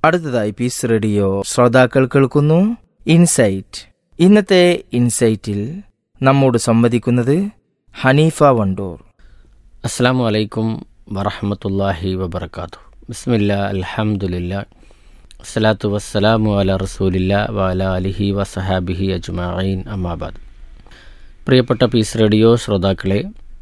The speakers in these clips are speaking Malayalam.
അടുത്തതായി പീസ് റേഡിയോ ശ്രോതാക്കൾ കേൾക്കുന്നു ഇൻസൈറ്റ് ഇന്നത്തെ ഇൻസൈറ്റിൽ നമ്മോട് സംവദിക്കുന്നത് ഹനീഫ വണ്ടൂർ അസ്സാം വലൈക്കും വറഹമത്തല്ലാഹി വബർക്കാത്തു ബിസ്മില്ല അൽഹംദുലില്ല അസ്സലാത്തു വസ്സലാമു അല റസൂലില്ല വഅല അലിഹി വസഹാബിഹി അജ്മഈൻ അമ്മാബാദ് പ്രിയപ്പെട്ട പീസ് റേഡിയോ ശ്രോതാക്കളെ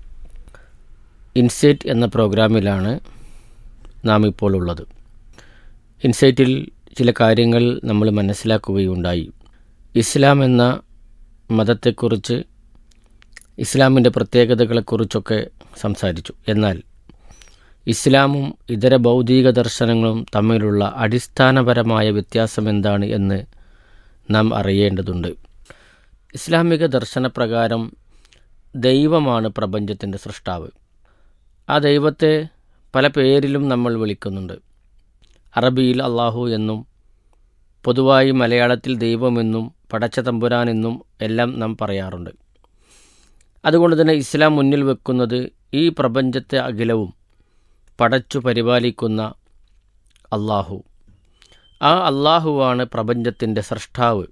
ഇൻസൈറ്റ് എന്ന പ്രോഗ്രാമിലാണ് നാം ഇപ്പോൾ ഉള്ളത് ഇൻസൈറ്റിൽ ചില കാര്യങ്ങൾ നമ്മൾ മനസ്സിലാക്കുകയുണ്ടായി ഇസ്ലാം എന്ന മതത്തെക്കുറിച്ച് ഇസ്ലാമിൻ്റെ പ്രത്യേകതകളെക്കുറിച്ചൊക്കെ സംസാരിച്ചു എന്നാൽ ഇസ്ലാമും ഇതര ഭൗതിക ദർശനങ്ങളും തമ്മിലുള്ള അടിസ്ഥാനപരമായ വ്യത്യാസം എന്താണ് എന്ന് നാം അറിയേണ്ടതുണ്ട് ഇസ്ലാമിക ദർശനപ്രകാരം ദൈവമാണ് പ്രപഞ്ചത്തിൻ്റെ സൃഷ്ടാവ് ആ ദൈവത്തെ പല പേരിലും നമ്മൾ വിളിക്കുന്നുണ്ട് അറബിയിൽ അള്ളാഹു എന്നും പൊതുവായി മലയാളത്തിൽ ദൈവമെന്നും പടച്ച തമ്പുരാനെന്നും എല്ലാം നാം പറയാറുണ്ട് അതുകൊണ്ട് തന്നെ ഇസ്ലാം മുന്നിൽ വെക്കുന്നത് ഈ പ്രപഞ്ചത്തെ അഖിലവും പടച്ചു പരിപാലിക്കുന്ന അള്ളാഹു ആ അള്ളാഹുവാണ് പ്രപഞ്ചത്തിൻ്റെ സൃഷ്ടാവ്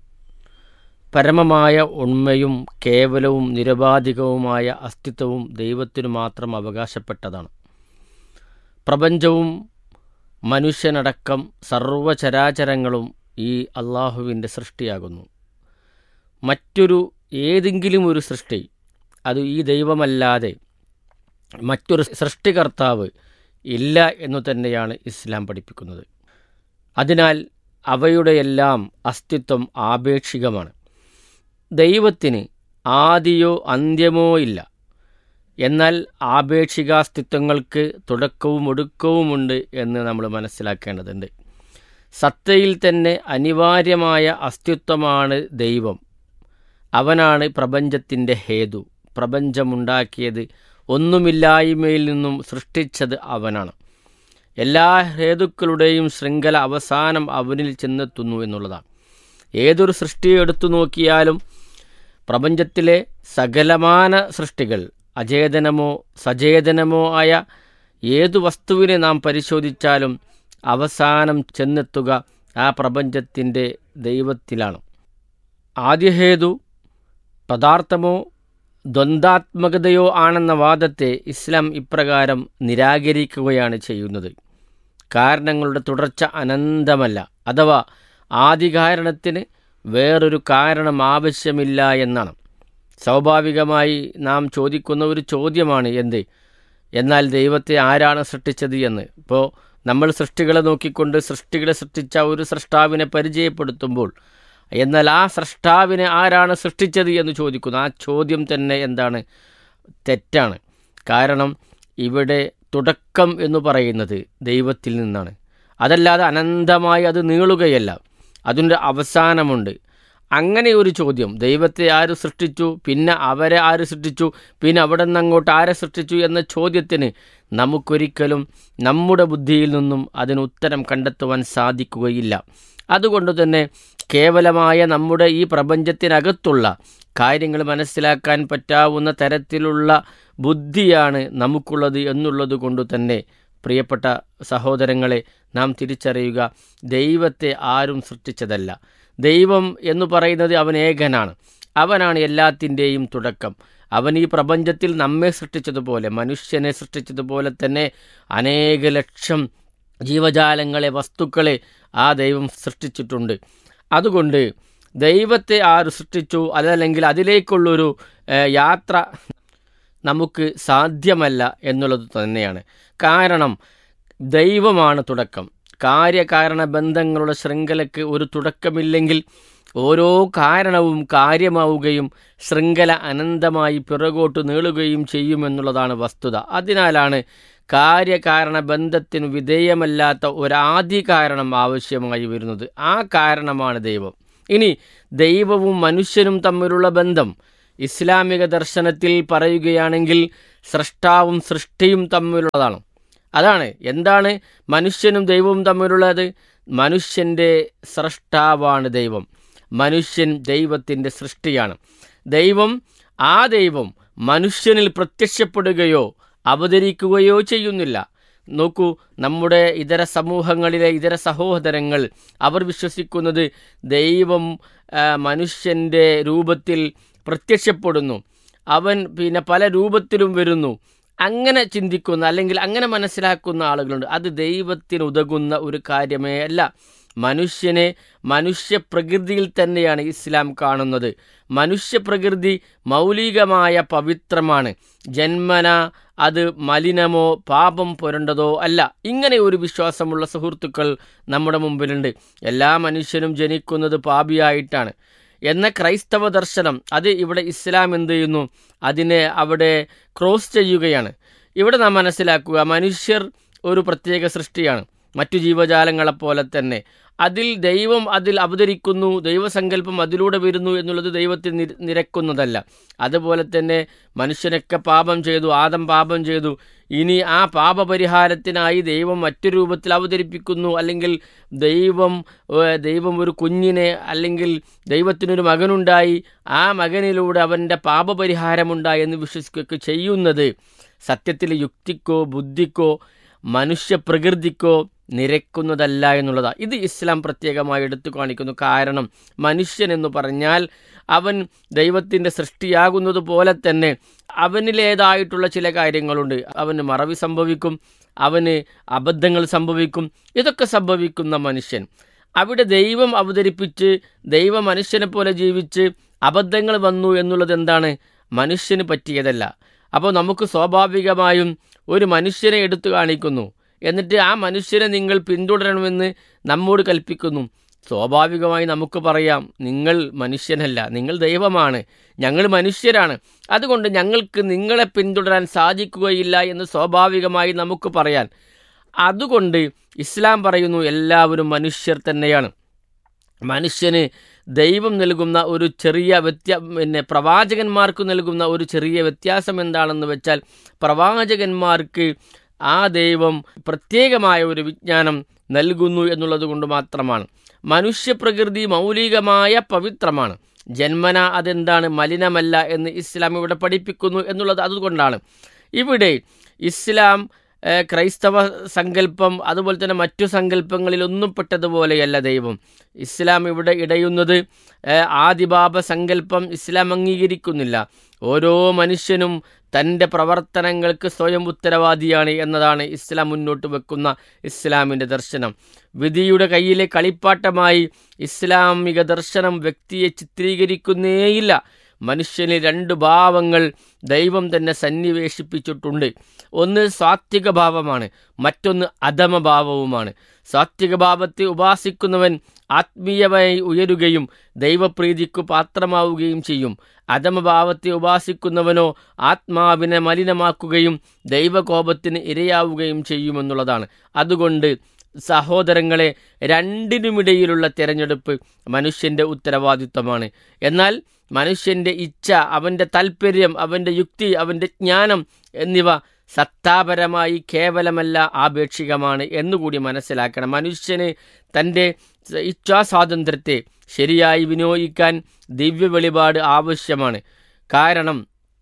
പരമമായ ഉണ്മയും കേവലവും നിരവാധികവുമായ അസ്തിത്വവും ദൈവത്തിനു മാത്രം അവകാശപ്പെട്ടതാണ് പ്രപഞ്ചവും മനുഷ്യനടക്കം സർവചരാചരങ്ങളും ഈ അള്ളാഹുവിൻ്റെ സൃഷ്ടിയാകുന്നു മറ്റൊരു ഏതെങ്കിലും ഒരു സൃഷ്ടി അത് ഈ ദൈവമല്ലാതെ മറ്റൊരു സൃഷ്ടികർത്താവ് ഇല്ല എന്നു തന്നെയാണ് ഇസ്ലാം പഠിപ്പിക്കുന്നത് അതിനാൽ അവയുടെയെല്ലാം അസ്തിത്വം ആപേക്ഷികമാണ് ദൈവത്തിന് ആദിയോ അന്ത്യമോ ഇല്ല എന്നാൽ ആപേക്ഷികാസ്തിത്വങ്ങൾക്ക് തുടക്കവും ഒടുക്കവുമുണ്ട് എന്ന് നമ്മൾ മനസ്സിലാക്കേണ്ടതുണ്ട് സത്തയിൽ തന്നെ അനിവാര്യമായ അസ്തിത്വമാണ് ദൈവം അവനാണ് പ്രപഞ്ചത്തിൻ്റെ ഹേതു പ്രപഞ്ചമുണ്ടാക്കിയത് ഒന്നുമില്ലായ്മയിൽ നിന്നും സൃഷ്ടിച്ചത് അവനാണ് എല്ലാ ഹേതുക്കളുടെയും ശൃംഖല അവസാനം അവനിൽ ചെന്നെത്തുന്നു എന്നുള്ളതാണ് ഏതൊരു സൃഷ്ടിയെ എടുത്തു നോക്കിയാലും പ്രപഞ്ചത്തിലെ സകലമാന സൃഷ്ടികൾ അചേതനമോ സചേതനമോ ആയ ഏതു വസ്തുവിനെ നാം പരിശോധിച്ചാലും അവസാനം ചെന്നെത്തുക ആ പ്രപഞ്ചത്തിൻ്റെ ദൈവത്തിലാണ് ആദ്യഹേതു പദാർത്ഥമോ ദ്വന്ദ്വാത്മകതയോ ആണെന്ന വാദത്തെ ഇസ്ലാം ഇപ്രകാരം നിരാകരിക്കുകയാണ് ചെയ്യുന്നത് കാരണങ്ങളുടെ തുടർച്ച അനന്തമല്ല അഥവാ ആദികാരണത്തിന് വേറൊരു കാരണം ആവശ്യമില്ല എന്നാണ് സ്വാഭാവികമായി നാം ചോദിക്കുന്ന ഒരു ചോദ്യമാണ് എന്ത് എന്നാൽ ദൈവത്തെ ആരാണ് സൃഷ്ടിച്ചത് എന്ന് ഇപ്പോൾ നമ്മൾ സൃഷ്ടികളെ നോക്കിക്കൊണ്ട് സൃഷ്ടികളെ സൃഷ്ടിച്ച ഒരു സൃഷ്ടാവിനെ പരിചയപ്പെടുത്തുമ്പോൾ എന്നാൽ ആ സൃഷ്ടാവിനെ ആരാണ് സൃഷ്ടിച്ചത് എന്ന് ചോദിക്കുന്നു ആ ചോദ്യം തന്നെ എന്താണ് തെറ്റാണ് കാരണം ഇവിടെ തുടക്കം എന്ന് പറയുന്നത് ദൈവത്തിൽ നിന്നാണ് അതല്ലാതെ അനന്തമായി അത് നീളുകയല്ല അതിൻ്റെ അവസാനമുണ്ട് അങ്ങനെ ഒരു ചോദ്യം ദൈവത്തെ ആര് സൃഷ്ടിച്ചു പിന്നെ അവരെ ആര് സൃഷ്ടിച്ചു പിന്നെ അവിടെ നിന്ന് അങ്ങോട്ട് ആരെ സൃഷ്ടിച്ചു എന്ന ചോദ്യത്തിന് നമുക്കൊരിക്കലും നമ്മുടെ ബുദ്ധിയിൽ നിന്നും അതിന് ഉത്തരം കണ്ടെത്തുവാൻ സാധിക്കുകയില്ല അതുകൊണ്ട് തന്നെ കേവലമായ നമ്മുടെ ഈ പ്രപഞ്ചത്തിനകത്തുള്ള കാര്യങ്ങൾ മനസ്സിലാക്കാൻ പറ്റാവുന്ന തരത്തിലുള്ള ബുദ്ധിയാണ് നമുക്കുള്ളത് എന്നുള്ളത് കൊണ്ട് തന്നെ പ്രിയപ്പെട്ട സഹോദരങ്ങളെ നാം തിരിച്ചറിയുക ദൈവത്തെ ആരും സൃഷ്ടിച്ചതല്ല ദൈവം എന്ന് പറയുന്നത് അവൻ ഏകനാണ് അവനാണ് എല്ലാത്തിൻ്റെയും തുടക്കം അവൻ ഈ പ്രപഞ്ചത്തിൽ നമ്മെ സൃഷ്ടിച്ചതുപോലെ മനുഷ്യനെ സൃഷ്ടിച്ചതുപോലെ തന്നെ അനേക ലക്ഷം ജീവജാലങ്ങളെ വസ്തുക്കളെ ആ ദൈവം സൃഷ്ടിച്ചിട്ടുണ്ട് അതുകൊണ്ട് ദൈവത്തെ ആര് സൃഷ്ടിച്ചു അതല്ലെങ്കിൽ അതിലേക്കുള്ളൊരു യാത്ര നമുക്ക് സാധ്യമല്ല എന്നുള്ളത് തന്നെയാണ് കാരണം ദൈവമാണ് തുടക്കം കാര്യകാരണ ബന്ധങ്ങളുടെ ശൃംഖലയ്ക്ക് ഒരു തുടക്കമില്ലെങ്കിൽ ഓരോ കാരണവും കാര്യമാവുകയും ശൃംഖല അനന്തമായി പിറകോട്ട് നീളുകയും ചെയ്യുമെന്നുള്ളതാണ് വസ്തുത അതിനാലാണ് കാര്യകാരണ ബന്ധത്തിന് വിധേയമല്ലാത്ത ഒരാദ്യ കാരണം ആവശ്യമായി വരുന്നത് ആ കാരണമാണ് ദൈവം ഇനി ദൈവവും മനുഷ്യനും തമ്മിലുള്ള ബന്ധം ഇസ്ലാമിക ദർശനത്തിൽ പറയുകയാണെങ്കിൽ സൃഷ്ടാവും സൃഷ്ടിയും തമ്മിലുള്ളതാണ് അതാണ് എന്താണ് മനുഷ്യനും ദൈവവും തമ്മിലുള്ളത് മനുഷ്യൻ്റെ സൃഷ്ടാവാണ് ദൈവം മനുഷ്യൻ ദൈവത്തിൻ്റെ സൃഷ്ടിയാണ് ദൈവം ആ ദൈവം മനുഷ്യനിൽ പ്രത്യക്ഷപ്പെടുകയോ അവതരിക്കുകയോ ചെയ്യുന്നില്ല നോക്കൂ നമ്മുടെ ഇതര സമൂഹങ്ങളിലെ ഇതര സഹോദരങ്ങൾ അവർ വിശ്വസിക്കുന്നത് ദൈവം ആ, മനുഷ്യൻ്റെ രൂപത്തിൽ പ്രത്യക്ഷപ്പെടുന്നു അവൻ പിന്നെ പല രൂപത്തിലും വരുന്നു അങ്ങനെ ചിന്തിക്കുന്ന അല്ലെങ്കിൽ അങ്ങനെ മനസ്സിലാക്കുന്ന ആളുകളുണ്ട് അത് ദൈവത്തിന് ഉതകുന്ന ഒരു കാര്യമേ അല്ല മനുഷ്യനെ മനുഷ്യ പ്രകൃതിയിൽ തന്നെയാണ് ഇസ്ലാം കാണുന്നത് മനുഷ്യ പ്രകൃതി മൗലികമായ പവിത്രമാണ് ജന്മന അത് മലിനമോ പാപം പുരണ്ടതോ അല്ല ഇങ്ങനെ ഒരു വിശ്വാസമുള്ള സുഹൃത്തുക്കൾ നമ്മുടെ മുമ്പിലുണ്ട് എല്ലാ മനുഷ്യനും ജനിക്കുന്നത് പാപിയായിട്ടാണ് എന്ന ക്രൈസ്തവ ദർശനം അത് ഇവിടെ ഇസ്ലാം എന്ത് ചെയ്യുന്നു അതിനെ അവിടെ ക്രോസ് ചെയ്യുകയാണ് ഇവിടെ നാം മനസ്സിലാക്കുക മനുഷ്യർ ഒരു പ്രത്യേക സൃഷ്ടിയാണ് മറ്റു ജീവജാലങ്ങളെപ്പോലെ തന്നെ അതിൽ ദൈവം അതിൽ അവതരിക്കുന്നു ദൈവസങ്കല്പം അതിലൂടെ വരുന്നു എന്നുള്ളത് ദൈവത്തിൽ നിര- നിരക്കുന്നതല്ല അതുപോലെ തന്നെ മനുഷ്യനൊക്കെ പാപം ചെയ്തു ആദം പാപം ചെയ്തു ഇനി ആ പാപപരിഹാരത്തിനായി ദൈവം മറ്റു രൂപത്തിൽ അവതരിപ്പിക്കുന്നു അല്ലെങ്കിൽ ദൈവം ഏഹ്, ദൈവം ഒരു കുഞ്ഞിനെ അല്ലെങ്കിൽ ദൈവത്തിനൊരു മകനുണ്ടായി ആ മകനിലൂടെ അവൻ്റെ പാപപരിഹാരമുണ്ടായി എന്ന് വിശ്വസിക്കുകയൊക്കെ ചെയ്യുന്നത് സത്യത്തിൽ യുക്തിക്കോ ബുദ്ധിക്കോ മനുഷ്യ പ്രകൃതിക്കോ നിരക്കുന്നതല്ല എന്നുള്ളതാണ് ഇത് ഇസ്ലാം പ്രത്യേകമായി എടുത്തു കാണിക്കുന്നു കാരണം മനുഷ്യൻ എന്ന് പറഞ്ഞാൽ അവൻ ദൈവത്തിൻ്റെ സൃഷ്ടിയാകുന്നത് പോലെ തന്നെ അവനിലേതായിട്ടുള്ള ചില കാര്യങ്ങളുണ്ട് അവന് മറവി സംഭവിക്കും അവന് അബദ്ധങ്ങൾ സംഭവിക്കും ഇതൊക്കെ സംഭവിക്കുന്ന മനുഷ്യൻ അവിടെ ദൈവം അവതരിപ്പിച്ച് ദൈവ മനുഷ്യനെ പോലെ ജീവിച്ച് അബദ്ധങ്ങൾ വന്നു എന്നുള്ളത് എന്താണ് മനുഷ്യന് പറ്റിയതല്ല അപ്പോൾ നമുക്ക് സ്വാഭാവികമായും ഒരു മനുഷ്യനെ എടുത്തു കാണിക്കുന്നു എന്നിട്ട് ആ മനുഷ്യനെ നിങ്ങൾ പിന്തുടരണമെന്ന് നമ്മോട് കൽപ്പിക്കുന്നു സ്വാഭാവികമായി നമുക്ക് പറയാം നിങ്ങൾ മനുഷ്യനല്ല നിങ്ങൾ ദൈവമാണ് ഞങ്ങൾ മനുഷ്യരാണ് അതുകൊണ്ട് ഞങ്ങൾക്ക് നിങ്ങളെ പിന്തുടരാൻ സാധിക്കുകയില്ല എന്ന് സ്വാഭാവികമായി നമുക്ക് പറയാൻ അതുകൊണ്ട് ഇസ്ലാം പറയുന്നു എല്ലാവരും മനുഷ്യർ തന്നെയാണ് മനുഷ്യന് ദൈവം നൽകുന്ന ഒരു ചെറിയ വ്യത്യ പിന്നെ പ്രവാചകന്മാർക്ക് നൽകുന്ന ഒരു ചെറിയ വ്യത്യാസം എന്താണെന്ന് വെച്ചാൽ പ്രവാചകന്മാർക്ക് ആ ദൈവം പ്രത്യേകമായ ഒരു വിജ്ഞാനം നൽകുന്നു എന്നുള്ളത് കൊണ്ട് മാത്രമാണ് മനുഷ്യപ്രകൃതി മൗലികമായ പവിത്രമാണ് ജന്മന അതെന്താണ് മലിനമല്ല എന്ന് ഇസ്ലാം ഇവിടെ പഠിപ്പിക്കുന്നു എന്നുള്ളത് അതുകൊണ്ടാണ് ഇവിടെ ഇസ്ലാം ഏഹ്, ക്രൈസ്തവ സങ്കല്പം അതുപോലെ തന്നെ മറ്റു സങ്കല്പങ്ങളിലൊന്നും പെട്ടതുപോലെയല്ല ദൈവം ഇസ്ലാം ഇവിടെ ഇടയുന്നത് ഏഹ്, ആദിപാപ സങ്കല്പം ഇസ്ലാം അംഗീകരിക്കുന്നില്ല ഓരോ മനുഷ്യനും തൻ്റെ പ്രവർത്തനങ്ങൾക്ക് സ്വയം ഉത്തരവാദിയാണ് എന്നതാണ് ഇസ്ലാം മുന്നോട്ട് വെക്കുന്ന ഇസ്ലാമിൻ്റെ ദർശനം വിധിയുടെ കയ്യിലെ കളിപ്പാട്ടമായി ഇസ്ലാമിക ദർശനം വ്യക്തിയെ ചിത്രീകരിക്കുന്നേയില്ല മനുഷ്യന് രണ്ട് ഭാവങ്ങൾ ദൈവം തന്നെ സന്നിവേശിപ്പിച്ചിട്ടുണ്ട് ഒന്ന് സാത്വിക ഭാവമാണ് മറ്റൊന്ന് അധമഭാവവുമാണ് സാത്വിക ഭാവത്തെ ഉപാസിക്കുന്നവൻ ആത്മീയമായി ഉയരുകയും ദൈവപ്രീതിക്കു പാത്രമാവുകയും ചെയ്യും അധമഭാവത്തെ ഉപാസിക്കുന്നവനോ ആത്മാവിനെ മലിനമാക്കുകയും ദൈവകോപത്തിന് ഇരയാവുകയും ചെയ്യുമെന്നുള്ളതാണ് അതുകൊണ്ട് സഹോദരങ്ങളെ രണ്ടിനുമിടയിലുള്ള തിരഞ്ഞെടുപ്പ് മനുഷ്യൻ്റെ ഉത്തരവാദിത്വമാണ് എന്നാൽ മനുഷ്യൻ്റെ ഇച്ഛ അവൻ്റെ താല്പര്യം അവൻ്റെ യുക്തി അവൻ്റെ ജ്ഞാനം എന്നിവ സത്താപരമായി കേവലമല്ല ആപേക്ഷികമാണ് എന്നുകൂടി മനസ്സിലാക്കണം മനുഷ്യന് തൻ്റെ ഇച്ഛാസ്വാതന്ത്ര്യത്തെ ശരിയായി വിനിയോഗിക്കാൻ ദിവ്യ വെളിപാട് ആവശ്യമാണ് കാരണം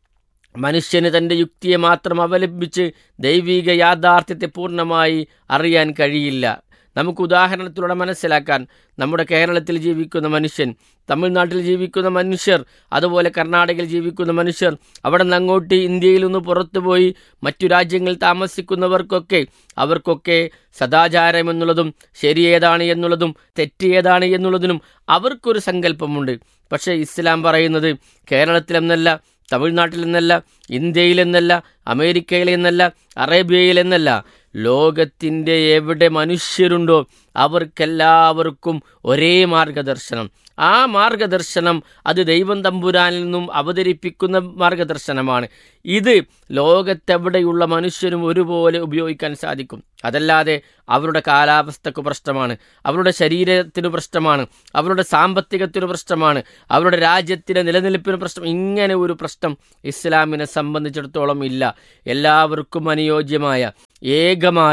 മനുഷ്യന് തൻ്റെ യുക്തിയെ മാത്രം അവലംബിച്ച് ദൈവിക യാഥാർത്ഥ്യത്തെ പൂർണ്ണമായി അറിയാൻ കഴിയില്ല നമുക്ക് ഉദാഹരണത്തിലൂടെ മനസ്സിലാക്കാൻ നമ്മുടെ കേരളത്തിൽ ജീവിക്കുന്ന മനുഷ്യൻ തമിഴ്നാട്ടിൽ ജീവിക്കുന്ന മനുഷ്യർ അതുപോലെ കർണാടകയിൽ ജീവിക്കുന്ന മനുഷ്യർ അവിടെ നിന്ന് അങ്ങോട്ട് ഇന്ത്യയിൽ നിന്ന് പുറത്തുപോയി മറ്റു രാജ്യങ്ങളിൽ താമസിക്കുന്നവർക്കൊക്കെ അവർക്കൊക്കെ സദാചാരം എന്നുള്ളതും ശരിയേതാണ് എന്നുള്ളതും തെറ്റേതാണ് എന്നുള്ളതിനും അവർക്കൊരു സങ്കല്പമുണ്ട് പക്ഷേ ഇസ്ലാം പറയുന്നത് കേരളത്തിലെന്നല്ല തമിഴ്നാട്ടിൽ എന്നല്ല ഇന്ത്യയിൽ എന്നല്ല അമേരിക്കയിൽ എന്നല്ല അറേബ്യയിൽ എന്നല്ല ലോകത്തിൻ്റെ എവിടെ മനുഷ്യരുണ്ടോ അവർക്കെല്ലാവർക്കും ഒരേ മാർഗദർശനം ആ മാർഗദർശനം അത് ദൈവം തമ്പുരാനിൽ നിന്നും അവതരിപ്പിക്കുന്ന മാർഗദർശനമാണ് ഇത് ലോകത്തെവിടെയുള്ള മനുഷ്യരും ഒരുപോലെ ഉപയോഗിക്കാൻ സാധിക്കും അതല്ലാതെ അവരുടെ കാലാവസ്ഥക്ക് പ്രശ്നമാണ് അവരുടെ ശരീരത്തിന് പ്രശ്നമാണ് അവരുടെ സാമ്പത്തികത്തിന് പ്രശ്നമാണ് അവരുടെ രാജ്യത്തിൻ്റെ നിലനിൽപ്പിന് പ്രശ്നം ഇങ്ങനെ ഒരു പ്രശ്നം ഇസ്ലാമിനെ സംബന്ധിച്ചിടത്തോളം ഇല്ല എല്ലാവർക്കും അനുയോജ്യമായ ഏകമായ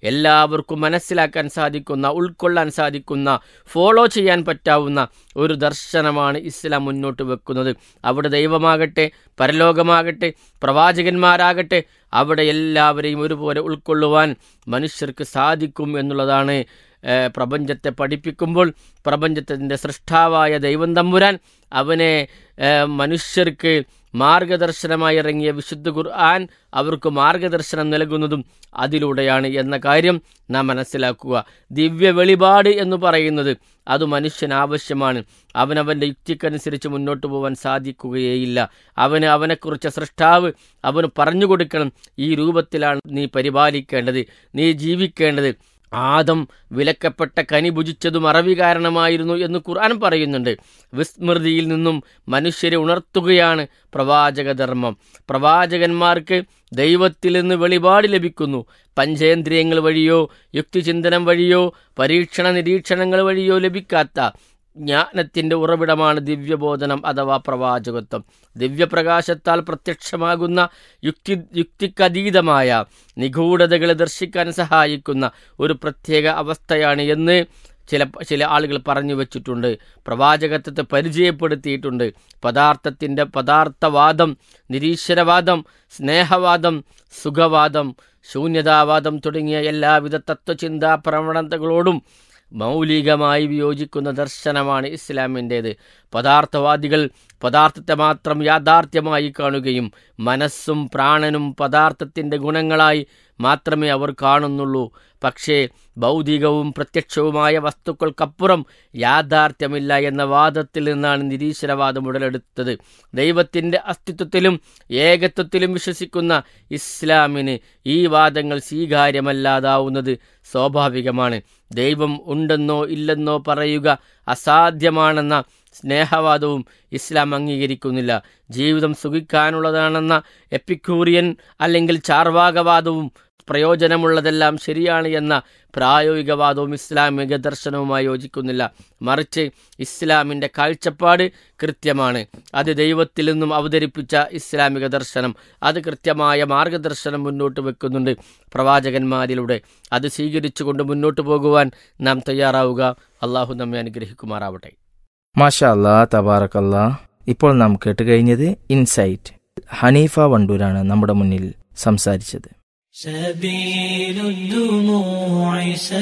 എല്ലാവർക്കും മനസ്സിലാക്കാൻ സാധിക്കുന്ന ഉൾക്കൊള്ളാൻ സാധിക്കുന്ന ഫോളോ ചെയ്യാൻ പറ്റാവുന്ന ഒരു ദർശനമാണ് ഇസ്ലാം മുന്നോട്ട് വെക്കുന്നത് അവിടെ ദൈവമാകട്ടെ പരലോകമാകട്ടെ പ്രവാചകന്മാരാകട്ടെ അവിടെ എല്ലാവരെയും ഒരുപോലെ ഉൾക്കൊള്ളുവാൻ മനുഷ്യർക്ക് സാധിക്കും എന്നുള്ളതാണ് ഏഹ്, പ്രപഞ്ചത്തെ പഠിപ്പിക്കുമ്പോൾ പ്രപഞ്ചത്തിൻ്റെ സൃഷ്ടാവായ ദൈവം തമ്പുരാൻ അവനെ ഏഹ്, മനുഷ്യർക്ക് മാർഗദർശനമായി ഇറങ്ങിയ വിശുദ്ധ ഖുർആൻ അവർക്ക് മാർഗദർശനം നൽകുന്നതും അതിലൂടെയാണ് എന്ന കാര്യം നാം മനസ്സിലാക്കുക ദിവ്യ വെളിപാട് എന്ന് പറയുന്നത് അത് മനുഷ്യന് ആവശ്യമാണ് അവനവൻ്റെ യുക്തിക്കനുസരിച്ച് മുന്നോട്ട് പോകാൻ സാധിക്കുകയേയില്ല അവന് അവനെക്കുറിച്ച് സൃഷ്ടാവ് അവന് പറഞ്ഞു കൊടുക്കണം ഈ രൂപത്തിലാണ് നീ പരിപാലിക്കേണ്ടത് നീ ജീവിക്കേണ്ടത് ആദം വിലക്കപ്പെട്ട കനി ഭുജിച്ചതും അറവി കാരണമായിരുന്നു എന്ന് ഖുർആൻ പറയുന്നുണ്ട് വിസ്മൃതിയിൽ നിന്നും മനുഷ്യരെ ഉണർത്തുകയാണ് പ്രവാചകധർമ്മം പ്രവാചകന്മാർക്ക് ദൈവത്തിൽ നിന്ന് വെളിപാട് ലഭിക്കുന്നു പഞ്ചേന്ദ്രിയങ്ങൾ വഴിയോ യുക്തിചിന്തനം വഴിയോ പരീക്ഷണ നിരീക്ഷണങ്ങൾ വഴിയോ ലഭിക്കാത്ത ജ്ഞാനത്തിൻ്റെ ഉറവിടമാണ് ദിവ്യബോധനം അഥവാ പ്രവാചകത്വം ദിവ്യപ്രകാശത്താൽ പ്രത്യക്ഷമാകുന്ന യുക്തി യുക്തിക്കതീതമായ നിഗൂഢതകളെ ദർശിക്കാൻ സഹായിക്കുന്ന ഒരു പ്രത്യേക അവസ്ഥയാണ് എന്ന് ചില ചില ആളുകൾ പറഞ്ഞു വച്ചിട്ടുണ്ട് പ്രവാചകത്വത്തെ പരിചയപ്പെടുത്തിയിട്ടുണ്ട് പദാർത്ഥത്തിൻ്റെ പദാർത്ഥവാദം നിരീശ്വരവാദം സ്നേഹവാദം സുഖവാദം ശൂന്യതാവാദം തുടങ്ങിയ എല്ലാവിധ തത്വചിന്താ പ്രവണതകളോടും മൗലികമായി വിയോജിക്കുന്ന ദർശനമാണ് ഇസ്ലാമിൻ്റേത് പദാർത്ഥവാദികൾ പദാർത്ഥത്തെ മാത്രം യാഥാർത്ഥ്യമായി കാണുകയും മനസ്സും പ്രാണനും പദാർത്ഥത്തിൻ്റെ ഗുണങ്ങളായി മാത്രമേ അവർ കാണുന്നുള്ളൂ പക്ഷേ ഭൗതികവും പ്രത്യക്ഷവുമായ വസ്തുക്കൾക്കപ്പുറം യാഥാർത്ഥ്യമില്ല എന്ന വാദത്തിൽ നിന്നാണ് നിരീശ്വരവാദം ഉടലെടുത്തത് ദൈവത്തിൻ്റെ അസ്തിത്വത്തിലും ഏകത്വത്തിലും വിശ്വസിക്കുന്ന ഇസ്ലാമിന് ഈ വാദങ്ങൾ സ്വീകാര്യമല്ലാതാവുന്നത് സ്വാഭാവികമാണ് ദൈവം ഉണ്ടെന്നോ ഇല്ലെന്നോ പറയുക അസാധ്യമാണെന്ന സ്നേഹവാദവും ഇസ്ലാം അംഗീകരിക്കുന്നില്ല ജീവിതം സുഖിക്കാനുള്ളതാണെന്ന എപ്പിക്യൂറിയൻ അല്ലെങ്കിൽ ചാർവാകവാദവും പ്രയോജനമുള്ളതെല്ലാം ശരിയാണ് എന്ന പ്രായോഗികവാദവും ഇസ്ലാമിക ദർശനവുമായി യോജിക്കുന്നില്ല മറിച്ച് ഇസ്ലാമിൻ്റെ കാഴ്ചപ്പാട് കൃത്യമാണ് അത് ദൈവത്തിൽ നിന്നും അവതരിപ്പിച്ച ഇസ്ലാമിക ദർശനം അത് കൃത്യമായ മാർഗദർശനം മുന്നോട്ട് വെക്കുന്നുണ്ട് പ്രവാചകന്മാരിലൂടെ അത് സ്വീകരിച്ചുകൊണ്ട് മുന്നോട്ട് പോകുവാൻ നാം തയ്യാറാവുക അള്ളാഹു നമ്മെ അനുഗ്രഹിക്കുമാറാവട്ടെ മാഷാ അല്ലാ തബാറക്കല്ലാ ഇപ്പോൾ നാം കേട്ടുകഴിഞ്ഞത് ഇൻസൈറ്റ് ഹനീഫ വണ്ടൂരാണ് നമ്മുടെ മുന്നിൽ സംസാരിച്ചത് سبيل الدموع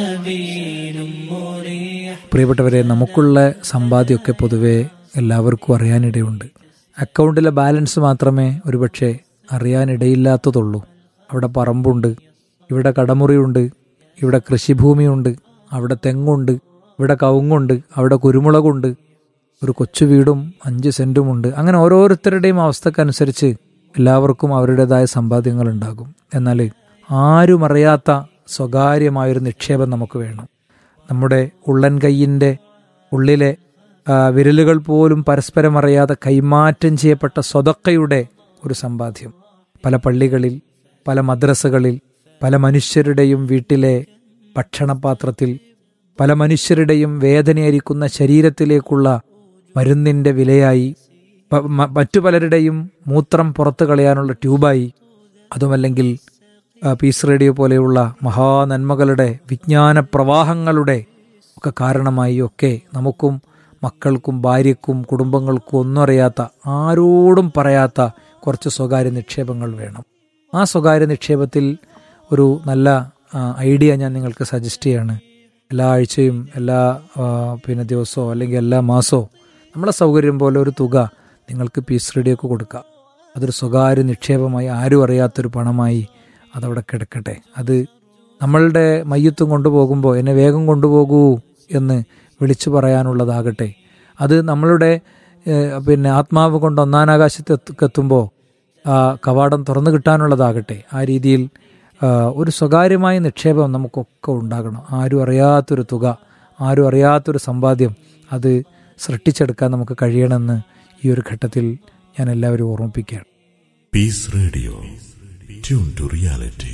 سبيل مريح പ്രിയപ്പെട്ടവരെ നമുക്കുള്ള സമ്പാദ്യമൊക്കെ പൊതുവെ എല്ലാവർക്കും അറിയാനിടയുണ്ട് അക്കൗണ്ടിലെ ബാലൻസ് മാത്രമേ ഒരുപക്ഷെ അറിയാനിടയില്ലാത്തതുള്ളൂ അവിടെ പറമ്പുണ്ട് ഇവിടെ കടമുറിയുണ്ട് ഇവിടെ കൃഷിഭൂമിയുണ്ട് അവിടെ തെങ്ങുണ്ട് ഇവിടെ കവുങ്ങുണ്ട് അവിടെ കുരുമുളകുണ്ട് ഒരു കൊച്ചു വീടും അഞ്ച് സെന്റുമുണ്ട് അങ്ങനെ ഓരോരുത്തരുടെയും അവസ്ഥക്കനുസരിച്ച് എല്ലാവർക്കും അവരുടേതായ സമ്പാദ്യങ്ങൾ ഉണ്ടാകും എന്നാൽ ആരും അറിയാത്ത സ്വകാര്യമായൊരു നിക്ഷേപം നമുക്ക് വേണം നമ്മുടെ ഉള്ളൻ കൈയിൻ്റെ ഉള്ളിലെ ആ, വിരലുകൾ പോലും പരസ്പരം അറിയാതെ കൈമാറ്റം ചെയ്യപ്പെട്ട സ്വതക്കയുടെ ഒരു സമ്പാദ്യം പല പള്ളികളിൽ പല മദ്രസകളിൽ പല മനുഷ്യരുടെയും വീട്ടിലെ ഭക്ഷണപാത്രത്തിൽ പല മനുഷ്യരുടെയും വേദനയായിരിക്കുന്ന ശരീരത്തിലേക്കുള്ള മരുന്നിൻ്റെ വിലയായി പ- മ- മറ്റു പലരുടെയും മൂത്രം പുറത്തു കളയാനുള്ള ട്യൂബായി അതുമല്ലെങ്കിൽ ആ, പീസ് റേഡിയോ പോലെയുള്ള മഹാനന്മകളുടെ വിജ്ഞാന പ്രവാഹങ്ങളുടെ ഒക്കെ കാരണമായി ഒക്കെ നമുക്കും മക്കൾക്കും ഭാര്യക്കും കുടുംബങ്ങൾക്കും ഒന്നും അറിയാത്ത ആരോടും പറയാത്ത കുറച്ച് സ്വകാര്യ നിക്ഷേപങ്ങൾ വേണം ആ സ്വകാര്യ നിക്ഷേപത്തിൽ ഒരു നല്ല ആ, ഐഡിയ ഞാൻ നിങ്ങൾക്ക് സജസ്റ്റ് ചെയ്യാണ് എല്ലാ ആഴ്ചയും എല്ലാ ആ, പിന്നെ ദിവസമോ അല്ലെങ്കിൽ എല്ലാ മാസമോ നമ്മളെ സൗകര്യം പോലെ ഒരു തുക നിങ്ങൾക്ക് പീസ് റേഡിയോക്ക് കൊടുക്കാം അതൊരു സ്വകാര്യ നിക്ഷേപമായി ആരും അറിയാത്തൊരു പണമായി അതവിടെ കിടക്കട്ടെ അത് നമ്മളുടെ മയ്യത്തും കൊണ്ടുപോകുമ്പോൾ എന്നെ വേഗം കൊണ്ടുപോകൂ എന്ന് വിളിച്ചു പറയാനുള്ളതാകട്ടെ അത് നമ്മളുടെ ഏഹ്, പിന്നെ ആത്മാവ് കൊണ്ട് ഒന്നാനാകാശത്തെത്തുമ്പോൾ ആ കവാടം തുറന്നു കിട്ടാനുള്ളതാകട്ടെ ആ രീതിയിൽ ആ, ഒരു സ്വകാര്യമായ നിക്ഷേപം നമുക്കൊക്കെ ഉണ്ടാകണം ആരും അറിയാത്തൊരു തുക ആരും അറിയാത്തൊരു സമ്പാദ്യം അത് സൃഷ്ടിച്ചെടുക്കാൻ നമുക്ക് കഴിയണമെന്ന് ഈ ഒരു ഘട്ടത്തിൽ ഞാൻ എല്ലാവരും ഓർമ്മിപ്പിക്കുകയാണ് Peace Radio. Tune to reality.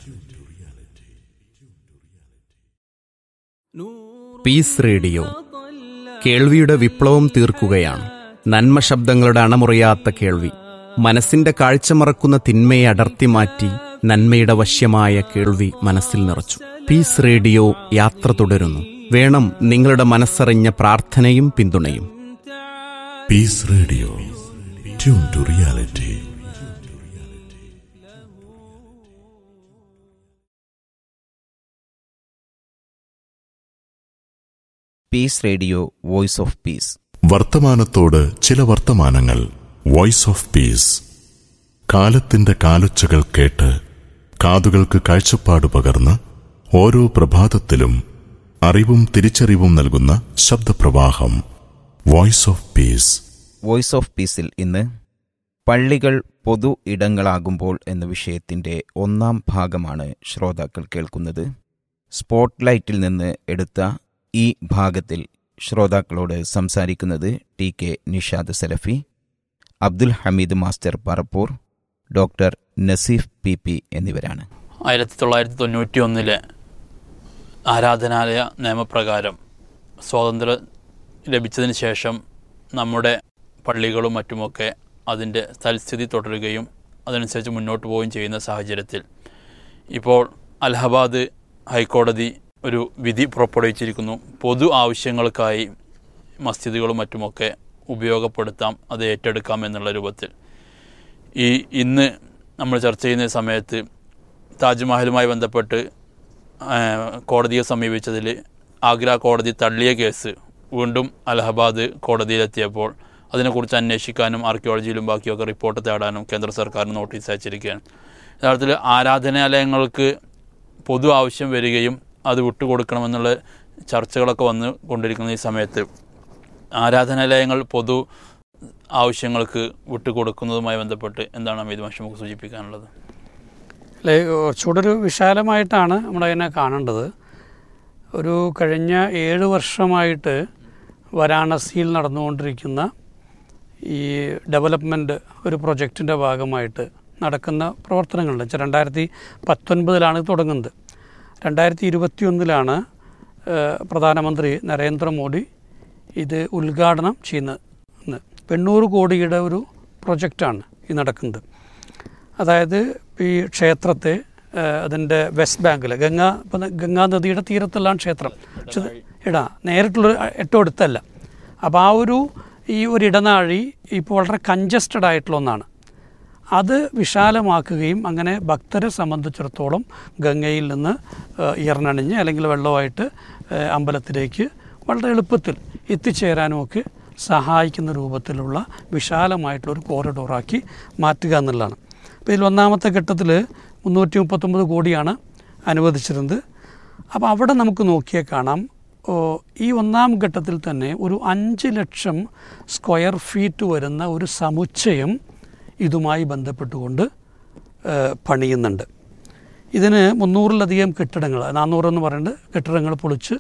Peace radio കേൾവിയുടെ വിപ്ലവം തീർക്കുകയാണ് നന്മ ശബ്ദങ്ങളുടെ അണമുറിയാത്ത കേൾവി മനസ്സിന്റെ കാഴ്ച മറക്കുന്ന തിന്മയെ അടർത്തി മാറ്റി നന്മയുടെ വശ്യമായ കേൾവി മനസ്സിൽ നിറച്ചു പീസ് റേഡിയോ യാത്ര തുടരുന്നു വേണം നിങ്ങളുടെ മനസ്സറിഞ്ഞ പ്രാർത്ഥനയും പിന്തുണയും peace radio tune to reality peace radio voice of peace വർത്തമാനത്തോട് ചില വർത്തമാനങ്ങൾ വോയിസ് ഓഫ് പീസ് കാലത്തിന്റെ കാലൊച്ചകൾ കേട്ട് കാതുകൾക്ക് കാഴ്ചപ്പാട് പകർന്ന് ഓരോ പ്രഭാതത്തിലും അറിവും തിരിച്ചറിവും നൽകുന്ന ശബ്ദപ്രവാഹം voice of peace voice of പീസിൽ ഇന്ന് പള്ളികൾ പൊതു ഇടങ്ങളാകുമ്പോൾ എന്ന വിഷയത്തിന്റെ ഒന്നാം ഭാഗമാണ് ശ്രോതാക്കൾ കേൾക്കുന്നത് സ്പോട്ട്ലൈറ്റിൽ നിന്ന് എടുത്ത ഈ ഭാഗത്തിൽ ശ്രോതാക്കളോട് സംസാരിക്കുന്നത് T K Nishad Salafi Abdul Hameed master Parappur doctor Naseef P P എന്നിവരാണ് ആയിരത്തി തൊള്ളായിരത്തി തൊണ്ണൂറ്റി ഒന്നിലെ ആരാധനാലയ നിയമപ്രകാരം സ്വാതന്ത്ര്യം ലഭിച്ചതിന് ശേഷം നമ്മുടെ പള്ളികളും മറ്റുമൊക്കെ അതിൻ്റെ തൽസ്ഥിതി തുടരുകയും അതനുസരിച്ച് മുന്നോട്ട് പോവുകയും ചെയ്യുന്ന സാഹചര്യത്തിൽ ഇപ്പോൾ അലഹബാദ് ഹൈക്കോടതി ഒരു വിധി പുറപ്പെടുവിച്ചിരിക്കുന്നു പൊതു ആവശ്യങ്ങൾക്കായി മസ്ജിദുകളും മറ്റുമൊക്കെ ഉപയോഗപ്പെടുത്താം അത് ഏറ്റെടുക്കാം എന്നുള്ള രൂപത്തിൽ ഈ ഇന്ന് നമ്മൾ ചർച്ച ചെയ്യുന്ന സമയത്ത് താജ്മഹലുമായി ബന്ധപ്പെട്ട് ആ, കോടതിയെ സമീപിച്ചതിൽ ആഗ്ര കോടതി തള്ളിയ കേസ് വീണ്ടും അലഹബാദ് കോടതിയിലെത്തിയപ്പോൾ അതിനെക്കുറിച്ച് അന്വേഷിക്കാനും ആർക്കിയോളജിയിലും ബാക്കിയൊക്കെ റിപ്പോർട്ട് തേടാനും കേന്ദ്ര സർക്കാരിന് നോട്ടീസ് അയച്ചിരിക്കുകയാണ് യഥാർത്ഥത്തിൽ ആരാധനാലയങ്ങൾക്ക് പൊതു ആവശ്യം വരികയും അത് വിട്ടുകൊടുക്കണമെന്നുള്ള ചർച്ചകളൊക്കെ വന്ന് കൊണ്ടിരിക്കുന്ന ഈ സമയത്ത് ആരാധനാലയങ്ങൾ പൊതു ആവശ്യങ്ങൾക്ക് വിട്ടുകൊടുക്കുന്നതുമായി ബന്ധപ്പെട്ട് എന്താണ് അമിത് മാഷ് നമുക്ക് സൂചിപ്പിക്കാനുള്ളത് അല്ലെ കുറച്ചുകൂടെ ഒരു വിശാലമായിട്ടാണ് നമ്മളതിനെ കാണേണ്ടത് ഒരു കഴിഞ്ഞ ഏഴ് വർഷമായിട്ട് വാരാണസിയിൽ നടന്നുകൊണ്ടിരിക്കുന്ന ഈ ഡെവലപ്മെൻറ്റ് ഒരു പ്രൊജക്റ്റിൻ്റെ ഭാഗമായിട്ട് നടക്കുന്ന പ്രവർത്തനങ്ങളുണ്ട് വെച്ചാൽ രണ്ടായിരത്തി പത്തൊൻപതിലാണ് ഇത് തുടങ്ങുന്നത് രണ്ടായിരത്തി ഇരുപത്തി ഒന്നിലാണ് പ്രധാനമന്ത്രി നരേന്ദ്രമോദി ഇത് ഉദ്ഘാടനം ചെയ്യുന്നത് ഇന്ന്. എണ്ണൂറ് കോടിയുടെ ഒരു പ്രൊജക്റ്റാണ് ഈ നടക്കുന്നത് അതായത് ഈ ക്ഷേത്രത്തെ അതിൻ്റെ വെസ്റ്റ് ബാങ്കിൽ ഗംഗാ ഇപ്പം ഗംഗാ നദിയുടെ തീരത്തുള്ളതാണ് ക്ഷേത്രം പക്ഷെ ഇത് ഇടാ നേരിട്ടുള്ള ഏറ്റവും അടുത്തല്ല അപ്പോൾ ആ ഒരു ഈ ഒരു ഇടനാഴി ഇപ്പോൾ വളരെ കഞ്ചസ്റ്റഡ് ആയിട്ടുള്ള ഒന്നാണ് അത് വിശാലമാക്കുകയും അങ്ങനെ ഭക്തരെ സംബന്ധിച്ചിടത്തോളം ഗംഗയിൽ നിന്ന് ഏഹ്, ഇറനണിഞ്ഞ് അല്ലെങ്കിൽ വെള്ളമായിട്ട് ഏഹ്, അമ്പലത്തിലേക്ക് വളരെ എളുപ്പത്തിൽ എത്തിച്ചേരാനുമൊക്കെ സഹായിക്കുന്ന രൂപത്തിലുള്ള വിശാലമായിട്ടുള്ള ഒരു കോറിഡോറാക്കി മാറ്റുക എന്നുള്ളതാണ് അപ്പോൾ ഇതിൽ ഒന്നാമത്തെ ഘട്ടത്തിൽ മുന്നൂറ്റി മുപ്പത്തൊമ്പത് കോടിയാണ് അനുവദിച്ചിരുന്നത് അപ്പോൾ അവിടെ നമുക്ക് നോക്കിയാൽ കാണാം ഓ, ഈ ഒന്നാം ഘട്ടത്തിൽ തന്നെ ഒരു അഞ്ച് ലക്ഷം സ്ക്വയർ ഫീറ്റ് വരുന്ന ഒരു സമുച്ചയം ഇതുമായി ബന്ധപ്പെട്ടുകൊണ്ട് ഏഹ്, പണിയുന്നുണ്ട് ഇതിന് മുന്നൂറിലധികം കെട്ടിടങ്ങൾ നാനൂറെന്ന് പറയുന്നത് കെട്ടിടങ്ങൾ പൊളിച്ച്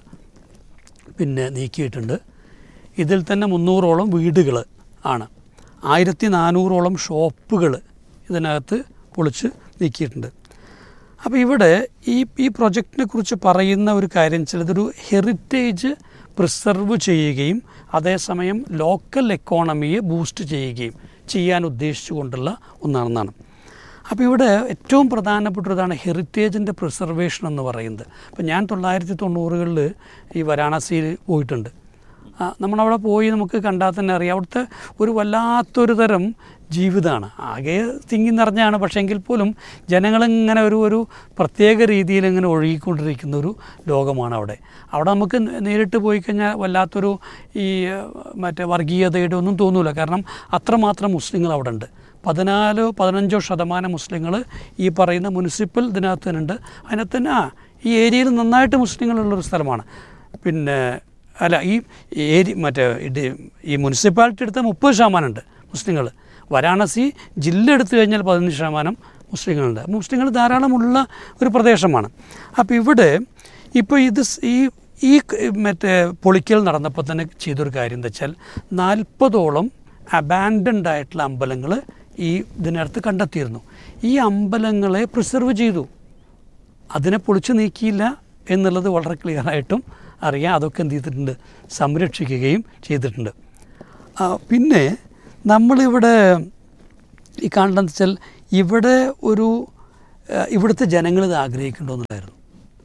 പിന്നെ നീക്കിയിട്ടുണ്ട് ഇതിൽ തന്നെ മുന്നൂറോളം വീടുകൾ ആണ് ആയിരത്തി നാനൂറോളം ഷോപ്പുകൾ ഇതിനകത്ത് പൊളിച്ച് നീക്കിയിട്ടുണ്ട് അപ്പോൾ ഇവിടെ ഈ ഈ പ്രൊജക്റ്റിനെ കുറിച്ച് പറയുന്ന ഒരു കാര്യം വെച്ചാൽ ഇതൊരു ഹെറിറ്റേജ് പ്രിസർവ് ചെയ്യുകയും അതേസമയം ലോക്കൽ എക്കോണമിയെ ബൂസ്റ്റ് ചെയ്യുകയും ചെയ്യാൻ ഉദ്ദേശിച്ചുകൊണ്ടുള്ള ഒന്നാണെന്നാണ് അപ്പോൾ ഇവിടെ ഏറ്റവും പ്രധാനപ്പെട്ടതാണ് ഹെറിറ്റേജിൻ്റെ പ്രിസർവേഷൻ എന്ന് പറയുന്നത് അപ്പോൾ ഞാൻ തൊള്ളായിരത്തി തൊണ്ണൂറുകളിൽ ഈ വാരാണസിയിൽ പോയിട്ടുണ്ട് ആ, നമ്മളവിടെ പോയി നമുക്ക് കണ്ടാൽ തന്നെ അറിയാം അവിടുത്തെ ഒരു വല്ലാത്തൊരു തരം ജീവിതമാണ് ആകെ തിങ്ങി നിറഞ്ഞാണ് പക്ഷേ എങ്കിൽ പോലും ജനങ്ങളിങ്ങനെ ഒരു ഒരു പ്രത്യേക രീതിയിൽ ഇങ്ങനെ ഒഴുകിക്കൊണ്ടിരിക്കുന്ന ഒരു ലോകമാണ് അവിടെ അവിടെ നമുക്ക് നേ- നേരിട്ട് പോയി കഴിഞ്ഞാൽ വല്ലാത്തൊരു ഈ ഏഹ്, മറ്റേ വർഗീയതയുടെ ഒന്നും തോന്നൂല കാരണം അത്രമാത്രം മുസ്ലിങ്ങൾ അവിടെ ഉണ്ട് പതിനാലോ പതിനഞ്ചോ ശതമാനം മുസ്ലിങ്ങൾ ഈ പറയുന്ന മുനിസിപ്പൽ ഇതിനകത്ത് തന്നെ ഉണ്ട് അതിനകത്ത് തന്നെ ആ ഈ ഏരിയയിൽ നന്നായിട്ട് മുസ്ലിങ്ങളുള്ളൊരു സ്ഥലമാണ് പിന്നെ അല്ല ഈ ഏരി മറ്റേ ഇത് ഈ മുനിസിപ്പാലിറ്റി എടുത്താൽ മുപ്പത് ശതമാനം ഉണ്ട് മുസ്ലിങ്ങൾ വാരാണസി ജില്ല എടുത്തു കഴിഞ്ഞാൽ പതിനഞ്ച് ശതമാനം മുസ്ലിങ്ങളുണ്ട് അപ്പോൾ മുസ്ലിങ്ങൾ ധാരാളമുള്ള ഒരു പ്രദേശമാണ് അപ്പോൾ ഇവിടെ ഇപ്പോൾ ഇത് സ് ഈ ഈ ക- മറ്റേ പൊളിക്കൽ നടന്നപ്പോൾ തന്നെ ചെയ്തൊരു കാര്യം എന്താ വെച്ചാൽ നാൽപ്പതോളം അബാൻഡൻഡ് ആയിട്ടുള്ള അമ്പലങ്ങൾ ഈ ഇതിനകത്ത് കണ്ടെത്തിയിരുന്നു ഈ അമ്പലങ്ങളെ പ്രിസർവ് ചെയ്തു അതിനെ പൊളിച്ചു നീക്കിയില്ല എന്നുള്ളത് വളരെ ക്ലിയറായിട്ടും അറിയാം അതൊക്കെ എന്ത് ചെയ്തിട്ടുണ്ട് സംരക്ഷിക്കുകയും ചെയ്തിട്ടുണ്ട് ആ, പിന്നെ നമ്മളിവിടെ ഈ കാണുന്നത് വെച്ചാൽ ഇവിടെ ഒരു ഏഹ്, ഇവിടുത്തെ ജനങ്ങൾ ഇത് ആഗ്രഹിക്കേണ്ടതെന്നുണ്ടായിരുന്നു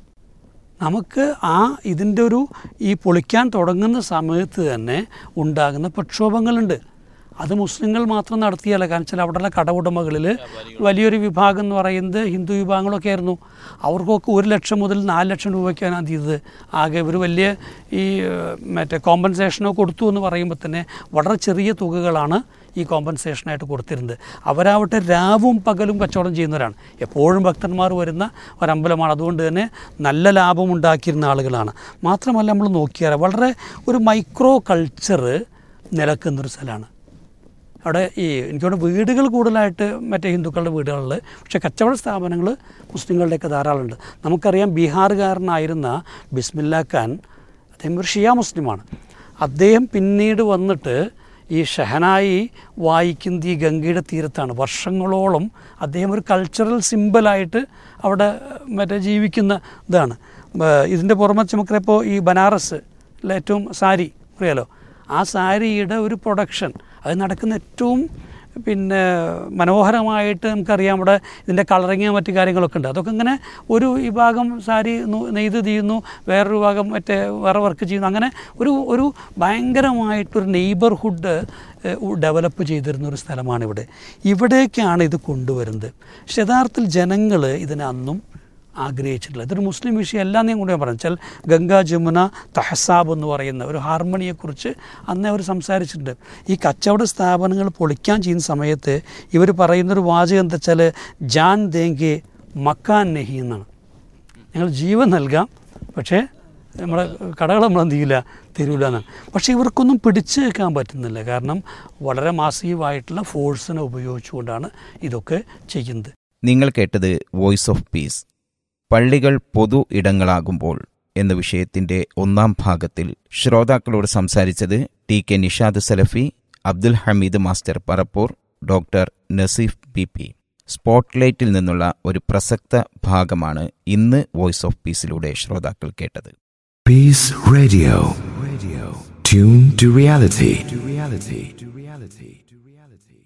നമുക്ക് ആ ഇതിൻ്റെ ഒരു ഈ പൊളിക്കാൻ തുടങ്ങുന്ന സമയത്ത് തന്നെ ഉണ്ടാകുന്ന പ്രക്ഷോഭങ്ങളുണ്ട് അത് മുസ്ലിങ്ങൾ മാത്രം നടത്തിയല്ല കാരണം വെച്ചാൽ അവിടെയുള്ള കടവുടമകളിൽ വലിയൊരു വിഭാഗം എന്ന് പറയുന്നത് ഹിന്ദു വിഭാഗങ്ങളൊക്കെ ആയിരുന്നു അവർക്കൊക്കെ ഒരു ലക്ഷം മുതൽ നാല് ലക്ഷം രൂപയ്ക്കാണ് അത് ചെയ്തത് ആകെ ഒരു വലിയ ഈ ഏഹ്, മറ്റേ കോമ്പൻസേഷനോ കൊടുത്തു എന്ന് പറയുമ്പോൾ തന്നെ വളരെ ചെറിയ തുകകളാണ് ഈ കോമ്പൻസേഷനായിട്ട് കൊടുത്തിരുന്നത് അവരാവട്ടെ രാവും പകലും കച്ചവടം ചെയ്യുന്നവരാണ് എപ്പോഴും ഭക്തന്മാർ വരുന്ന ഒരമ്പലമാണ് അതുകൊണ്ട് തന്നെ നല്ല ലാഭം ഉണ്ടാക്കിയിരുന്ന ആളുകളാണ് മാത്രമല്ല നമ്മൾ നോക്കിയാൽ വളരെ ഒരു മൈക്രോ കൾച്ചർ നിലക്കുന്നൊരു സ്ഥലമാണ് അവിടെ ഈ എനിക്ക് തോന്നുന്നു വീടുകൾ കൂടുതലായിട്ട് മറ്റേ ഹിന്ദുക്കളുടെ വീടുകളിൽ പക്ഷേ കച്ചവട സ്ഥാപനങ്ങൾ മുസ്ലിങ്ങളുടെയൊക്കെ ധാരാളമുണ്ട് നമുക്കറിയാം ബീഹാറുകാരനായിരുന്ന ബിസ്മില്ല ഖാൻ അദ്ദേഹം ഒരു ഷിയ മുസ്ലിമാണ് അദ്ദേഹം പിന്നീട് വന്നിട്ട് ഈ ഷഹനായി വായിക്കുന്നത് ഈ ഗംഗയുടെ തീരത്താണ് വർഷങ്ങളോളം അദ്ദേഹം ഒരു കൾച്ചറൽ സിമ്പലായിട്ട് അവിടെ മറ്റേ ജീവിക്കുന്ന ഇതാണ് ഇതിൻ്റെ പുറമെ നമുക്കറിയപ്പോൾ ഈ ബനാറസ് ലെ ഏറ്റവും സാരി അറിയാലോ ആ സാരിയുടെ ഒരു പ്രൊഡക്ഷൻ അത് നടക്കുന്ന ഏറ്റവും പിന്നെ മനോഹരമായിട്ട് നമുക്കറിയാം ഇവിടെ ഇതിൻ്റെ കളറിങ് മറ്റു കാര്യങ്ങളൊക്കെ ഉണ്ട് അതൊക്കെ ഇങ്ങനെ ഒരു വിഭാഗം സാരി നു- നെയ്ത് ചെയ്യുന്നു വേറൊരു ഭാഗം മറ്റേ വേറെ വർക്ക് ചെയ്യുന്നു അങ്ങനെ ഒരു ഒരു ഭയങ്കരമായിട്ടൊരു നെയ്ബർഹുഡ് ഡെവലപ്പ് ചെയ്തിരുന്ന ഒരു സ്ഥലമാണ് ഇവിടെ ഇവിടേക്കാണ് ഇത് കൊണ്ടുവരുന്നത് പക്ഷെ യഥാർത്ഥത്തിൽ ജനങ്ങൾ ഇതിനെ അന്നും ആഗ്രഹിച്ചിട്ടില്ല ഇതൊരു മുസ്ലിം വിഷയം എല്ലാം ഞാൻ കൂടെ ഞാൻ പറഞ്ഞു വെച്ചാൽ ഗംഗാ ജമുന തഹസാബ് എന്ന് പറയുന്ന ഒരു ഹാർമണിയെക്കുറിച്ച് അന്ന് അവർ സംസാരിച്ചിട്ടുണ്ട് ഈ കച്ചവട സ്ഥാപനങ്ങൾ പൊളിക്കാൻ ചെയ്യുന്ന സമയത്ത് ഇവർ പറയുന്നൊരു വാചകം എന്താ വെച്ചാൽ ജാൻ ദേങ്കെ മക്കാൻ നെഹി എന്നാണ് ഞങ്ങൾ ജീവൻ നൽകാം പക്ഷേ നമ്മുടെ കടകൾ നമ്മൾ എന്ത് ചെയ്യില്ല തരൂല എന്നാണ് പക്ഷേ ഇവർക്കൊന്നും പിടിച്ചു വെക്കാൻ പറ്റുന്നില്ല കാരണം വളരെ മാസീവായിട്ടുള്ള ഫോഴ്സിനെ ഉപയോഗിച്ചുകൊണ്ടാണ് ഇതൊക്കെ ചെയ്യുന്നത് നിങ്ങൾ കേട്ടത് വോയിസ് ഓഫ് പീസ് പള്ളികൾ പൊതു ഇടങ്ങളാകുമ്പോൾ എന്ന വിഷയത്തിന്റെ ഒന്നാം ഭാഗത്തിൽ ശ്രോതാക്കളോട് സംസാരിച്ചത് T K Nishad Salafi Abdul Hameed master Parappur doctor Naseef B P സ്പോട്ട്ലൈറ്റിൽ നിന്നുള്ള ഒരു പ്രസക്ത ഭാഗമാണ് ഇന്ന് വോയിസ് ഓഫ് പീസിലൂടെ ശ്രോതാക്കൾ കേട്ടത് Peace Radio. Radio. Tune to reality. To reality. To reality. To reality.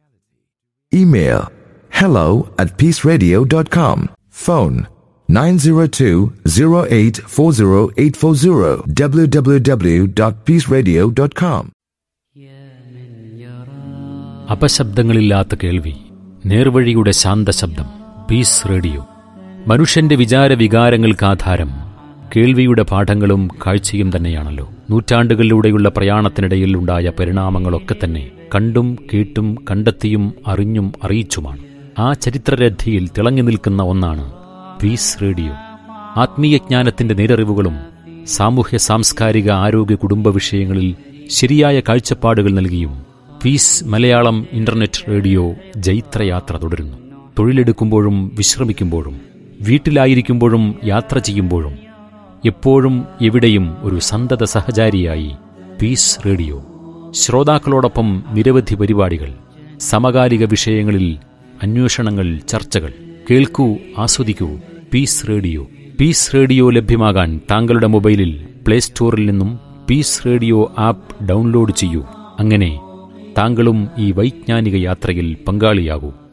Email hello at peaceradio.com. Phone 902-0840-840 www.peaceradio.com. അപശബ്ദങ്ങളില്ലാത്ത കേൾവി നേർവഴിയുടെ ശാന്തശബ്ദം പീസ് റേഡിയോ മനുഷ്യന്റെ വിചാര വികാരങ്ങൾക്ക് ആധാരം കേൾവിയുടെ പാഠങ്ങളും കാഴ്ചയും തന്നെയാണല്ലോ നൂറ്റാണ്ടുകളിലൂടെയുള്ള പ്രയാണത്തിനിടയിൽ ഉണ്ടായ പരിണാമങ്ങളൊക്കെ തന്നെ കണ്ടും കേട്ടും കണ്ടെത്തിയും അറിഞ്ഞും അറിയിച്ചുമാണ് ആ ചരിത്രരഥിയിൽ തിളങ്ങി നിൽക്കുന്ന ഒന്നാണ് പീസ് റേഡിയോ ആത്മീയജ്ഞാനത്തിന്റെ നേരറിവുകളും സാമൂഹ്യ സാംസ്കാരിക ആരോഗ്യ കുടുംബ വിഷയങ്ങളിൽ ശരിയായ കാഴ്ചപ്പാടുകൾ നൽകിയും പീസ് മലയാളം ഇന്റർനെറ്റ് റേഡിയോ ജൈത്രയാത്ര തുടരുന്നു തൊഴിലെടുക്കുമ്പോഴും വിശ്രമിക്കുമ്പോഴും വീട്ടിലായിരിക്കുമ്പോഴും യാത്ര ചെയ്യുമ്പോഴും എപ്പോഴും എവിടെയും ഒരു സന്തത സഹചാരിയായി പീസ് റേഡിയോ ശ്രോതാക്കളോടൊപ്പം നിരവധി പരിപാടികൾ സമകാലിക വിഷയങ്ങളിൽ അന്വേഷണങ്ങൾ ചർച്ചകൾ കേൾക്കൂ ആസ്വദിക്കൂ പീസ് റേഡിയോ പീസ് റേഡിയോ ലഭ്യമാകാൻ താങ്കളുടെ മൊബൈലിൽ പ്ലേ സ്റ്റോറിൽ നിന്നും പീസ് റേഡിയോ ആപ്പ് ഡൗൺലോഡ് ചെയ്യൂ അങ്ങനെ താങ്കളും ഈ വൈജ്ഞാനിക യാത്രയിൽ പങ്കാളിയാകൂ